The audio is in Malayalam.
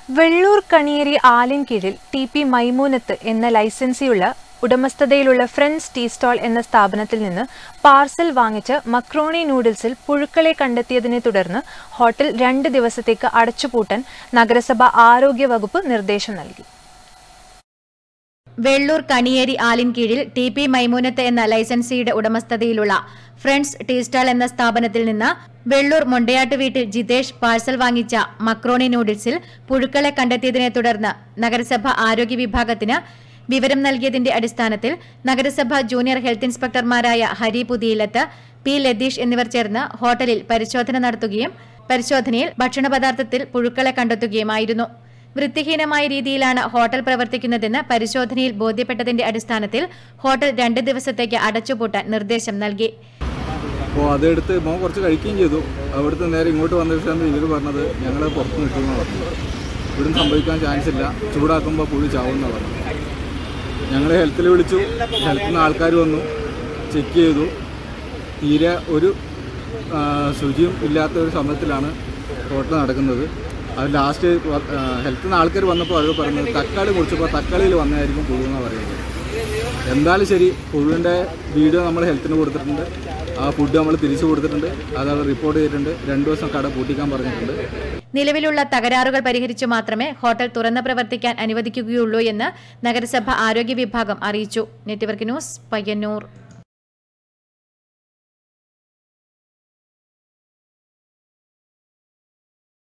വെള്ളൂർ കണിയേരി ആലിൻകീഴിൽ ടി പി മൈമൂനത്ത് എന്ന ലൈസൻസിയുള്ള ഉടമസ്ഥതയിലുള്ള ഫ്രണ്ട്സ് ടീ സ്റ്റാൾ എന്ന സ്ഥാപനത്തിൽ നിന്ന് പാർസൽ വാങ്ങിച്ച് മക്രോണി നൂഡിൽസിൽ പുഴുക്കളെ കണ്ടെത്തിയതിനെ തുടർന്ന് ഹോട്ടൽ രണ്ട് ദിവസത്തേക്ക് അടച്ചുപൂട്ടാൻ നഗരസഭ ആരോഗ്യ വകുപ്പ് നിർദ്ദേശം നൽകി വെള്ളൂർ കണിയേരി ആലിൻകീഴിൽ ടി പി മൈമൂനത്ത് എന്ന ലൈസൻസിയുടെ ഉടമസ്ഥതയിലുള്ള ഫ്രണ്ട്സ് ടീ സ്റ്റാൾ എന്ന സ്ഥാപനത്തിൽ നിന്ന് വെള്ളൂർ മൊണ്ടയാട്ട് വീട്ടിൽ ജിതേഷ് പാഴ്സൽ വാങ്ങിച്ച മക്രോണി നൂഡിൽസിൽ പുഴുക്കളെ കണ്ടെത്തിയതിനെ തുടർന്ന് നഗരസഭ ആരോഗ്യ വിഭാഗത്തിന് വിവരം നൽകിയതിന്റെ അടിസ്ഥാനത്തിൽ നഗരസഭ ജൂനിയർ ഹെൽത്ത് ഇൻസ്പെക്ടർമാരായ ഹരി പുതിയിലത്ത് പി ലതീഷ് എന്നിവർ ചേർന്ന് ഹോട്ടലിൽ പരിശോധന നടത്തുകയും പരിശോധനയിൽ ഭക്ഷണപദാർത്ഥത്തിൽ പുഴുക്കളെ കണ്ടെത്തുകയുമായിരുന്നു വൃത്തിഹീനമായ രീതിയിലാണ് ഹോട്ടൽ പ്രവർത്തിക്കുന്നതെന്ന് പരിശോധനയിൽ ബോധ്യപ്പെട്ടതിന്റെ അടിസ്ഥാനത്തിൽ ഹോട്ടൽ രണ്ട് ദിവസത്തേക്ക് അടച്ചുപൂട്ടാൻ നിർദ്ദേശം നൽകി അപ്പോൾ അതെടുത്ത് മോൻ കുറച്ച് കഴിക്കുകയും ചെയ്തു അവിടുത്തെ നേരെ ഇങ്ങോട്ട് വന്ന ശേഷം ഇവർ പറഞ്ഞത് ഞങ്ങൾ പുറത്ത് നിൽക്കുമെന്ന് പറഞ്ഞു ഇവിടുന്ന് സംഭവിക്കാൻ ചാൻസ് ഇല്ല ചൂടാക്കുമ്പോൾ പുഴു ചാവുമെന്ന് പറഞ്ഞു ഞങ്ങൾ ഹെൽത്തിൽ വിളിച്ചു ഹെൽത്തിൽ നിന്ന് ആൾക്കാർ വന്നു ചെക്ക് ചെയ്തു തീരെ ഒരു ആ, ശുചിയും ഇല്ലാത്ത ഒരു സമയത്തിലാണ് ഹോട്ടൽ നടക്കുന്നത് അത് ലാസ്റ്റ് ഹെൽത്തിൽ നിന്ന് ആൾക്കാർ വന്നപ്പോൾ അവർ പറഞ്ഞത് തക്കാളി കുടിച്ചപ്പോൾ തക്കാളിയിൽ വന്നതായിരിക്കും പുഴു എന്നാണ് പറയുന്നത് എന്തായാലും ശരി പുഴുവിൻ്റെ വീഡിയോ നമ്മൾ ഹെൽത്തിന് കൊടുത്തിട്ടുണ്ട് ആ ഫുഡ് നമ്മൾ തിരിച്ചു കൊടുത്തിട്ടുണ്ട് അത് അവർ റിപ്പോർട്ട് ചെയ്തിട്ടുണ്ട് രണ്ട് ദിവസം കട പൂട്ടിക്കാൻ പറഞ്ഞിട്ടുണ്ട് നിലവിലുള്ള തകരാറുകൾ പരിഹരിച്ചു മാത്രമേ ഹോട്ടൽ തുറന്ന് പ്രവർത്തിക്കാൻ അനുവദിക്കുകയുള്ളൂ എന്ന് നഗരസഭ ആരോഗ്യ വിഭാഗം അറിയിച്ചു നെറ്റ്വർക്ക് ന്യൂസ് പയ്യന്നൂർ